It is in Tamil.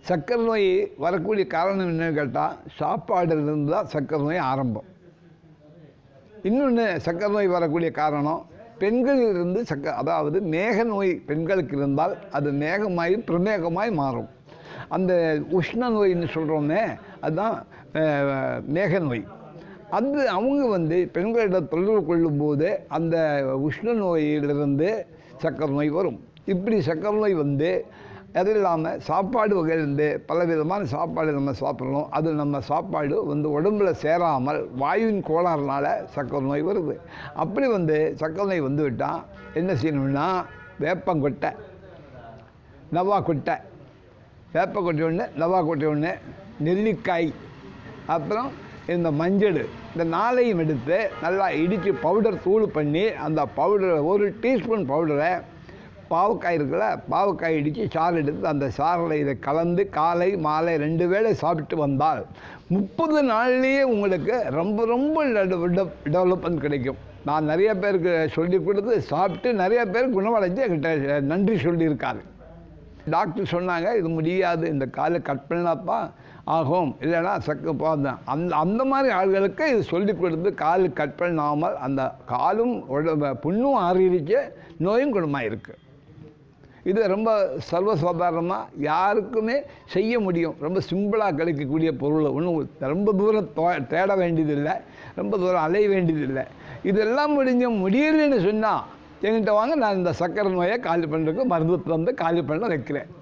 சர்க்கரை நோய் வரக்கூடிய காரணம் என்னன்னு கேட்டால் சாப்பாடுலேருந்து தான் சர்க்கரை நோய் ஆரம்பம் இன்னொன்று சர்க்கரை நோய் வரக்கூடிய காரணம் பெண்களிலிருந்து சக்க அதாவது மேக நோய் பெண்களுக்கு இருந்தால் அது மேகமாய் பிரமேகமாய் மாறும் அந்த உஷ்ண நோயின்னு சொல்கிறோமே அதுதான் அஹ், மேக நோய் அது அவங்க வந்து பெண்களிடம் தொடர்பு கொள்ளும்போது அந்த உஷ்ண நோயிலிருந்து சர்க்கரை நோய் வரும் இப்படி சர்க்கரை நோய் வந்து அது இல்லாமல் சாப்பாடு வகையிலேருந்து பல விதமான சாப்பாடு நம்ம சாப்பிட்றோம் அது நம்ம சாப்பாடு வந்து உடம்புல சேராமல் வாயுவின் கோளாறுனால சர்க்கரை நோய் வருது அப்படி வந்து சர்க்கரை நோய் வந்து விட்டால் என்ன செய்யணும்னா வேப்பங்கொட்டை நவா கொட்டை வேப்பக்கொட்டை ஒன்று நவா கொட்டை ஒன்று நெல்லிக்காய் அப்புறம் இந்த மஞ்சள் இந்த நாளையும் எடுத்து நல்லா இடித்து பவுடர் தூள் பண்ணி அந்த பவுடரை ஒரு டீஸ்பூன் பவுடரை பாவக்காய் இருக்குல்ல பாவக்காய் இடித்து சாறு எடுத்து அந்த சாறில் இதை கலந்து காலை மாலை ரெண்டு வேளை சாப்பிட்டு வந்தால் முப்பது நாள்லேயே உங்களுக்கு ரொம்ப ரொம்ப டெவலப்மெண்ட் கிடைக்கும் நான் நிறைய பேருக்கு சொல்லி கொடுத்து சாப்பிட்டு நிறைய பேர் குணமடைஞ்சு என்கிட்ட நன்றி சொல்லியிருக்காரு டாக்டர் சொன்னாங்க இது முடியாது இந்த காலை கட் பண்ணாப்பா ஆகும் இல்லைன்னா சக்க போதும் அந்த அந்த மாதிரி ஆள்களுக்கு இது சொல்லி கொடுத்து கால் கட் பண்ணாமல் அந்த காலும் உடம்பு புண்ணும் ஆறிடுச்சு நோயும் குணமாயிருக்கு இது ரொம்ப சர்வசாதாரணமாக யாருக்குமே செய்ய முடியும் ரொம்ப சிம்பிளாக கிடைக்கக்கூடிய பொருள் ஒன்றும் ரொம்ப தூரம் தோ- தேட வேண்டியதில்லை ரொம்ப தூரம் அலைய வேண்டியதில்லை இதெல்லாம் முடிஞ்ச முடியலன்னு சொன்னால் என்கிட்ட வாங்க நான் இந்த சக்கரை நோயை காலி பண்ணுறதுக்கு மருந்து வந்து காலி பண்ண வைக்கிறேன்